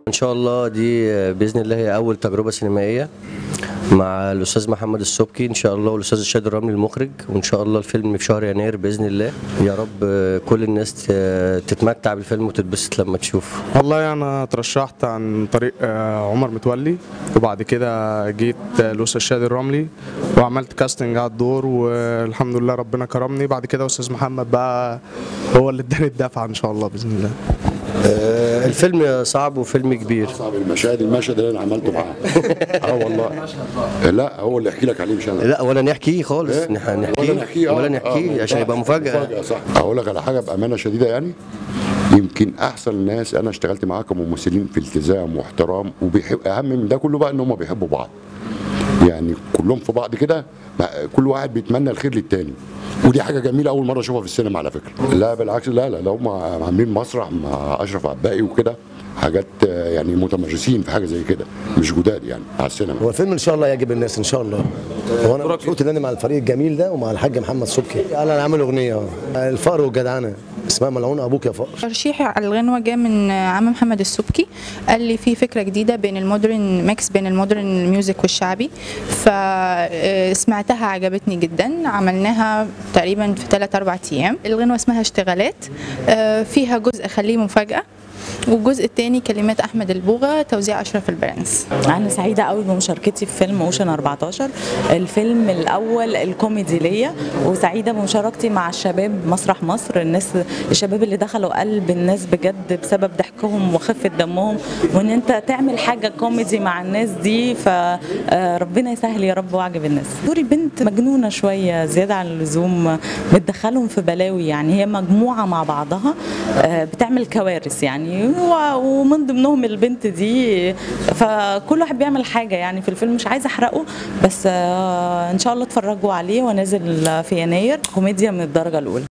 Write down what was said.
ان شاء الله دي باذن الله هي اول تجربه سينمائيه مع الاستاذ محمد السبكي ان شاء الله والاستاذ الشادي الرملي المخرج وان شاء الله الفيلم في شهر يناير باذن الله يا رب كل الناس ت- تتمتع بالفيلم وتتبسط لما تشوفه والله انا ترشحت عن طريق آه، عمر متولي وبعد كده جيت آه، الاستاذ شادي الرملي وعملت كاستنج على الدور والحمد لله ربنا كرمني بعد كده استاذ محمد بقى هو اللي اداني الدفعه ان شاء الله باذن الله آه، الفيلم صعب وفيلم كبير صعب المشاهد المشهد اللي انا عملته معاه اه والله لا هو اللي يحكي لك عليه مش انا لا ولا نحكيه خالص إيه؟ نح- ولا نحكيه نحكيه آه، ولا آه، نحكيه ما عشان ينفعش. يبقى مفاجاه مفاجاه صح اقول لك على حاجه بامانه شديده يعني يمكن احسن ناس انا اشتغلت معاها كممثلين في التزام واحترام وبيحب اهم من ده كله بقى ان هم بيحبوا بعض يعني كلهم في بعض كده ما- كل واحد بيتمنى الخير للتاني ودي حاجه جميله اول مره اشوفها في السينما على فكره لا بالعكس لا لا لا هم عاملين مسرح مع اشرف عباقي وكده حاجات آه، يعني متمرسين في حاجه زي كده مش جداد يعني على السينما هو الفيلم ان شاء الله يعجب الناس ان شاء الله وانا مبسوط ان انا مع الفريق الجميل ده ومع الحاج محمد صبحي انا عامل اغنيه أهو. الفقر والجدعنه اسمها ملعون ابوك يا فقر ترشيحي على الغنوة جاء من عم محمد السبكي قال لي في فكرة جديدة بين المودرن ميكس بين المودرن ميوزك والشعبي فسمعتها عجبتني جدا عملناها تقريبا في 3 4 ايام الغنوة اسمها اشتغالات آه، فيها جزء خليه مفاجأة والجزء الثاني كلمات احمد البوغة توزيع اشرف البرنس انا سعيده قوي بمشاركتي في فيلم اوشن 14 الفيلم الاول الكوميدي ليا وسعيده بمشاركتي مع الشباب مسرح مصر الناس الشباب اللي دخلوا قلب الناس بجد بسبب ضحكهم وخفه دمهم وان انت تعمل حاجه كوميدي مع الناس دي فربنا يسهل يا رب واعجب الناس دور البنت مجنونه شويه زياده عن اللزوم بتدخلهم في بلاوي يعني هي مجموعه مع بعضها آه، بتعمل كوارث يعني و- ومن ضمنهم البنت دي فكل واحد بيعمل حاجه يعني في الفيلم مش عايزه احرقه بس آه، ان شاء الله اتفرجوا عليه ونازل في يناير كوميديا من الدرجه الاولى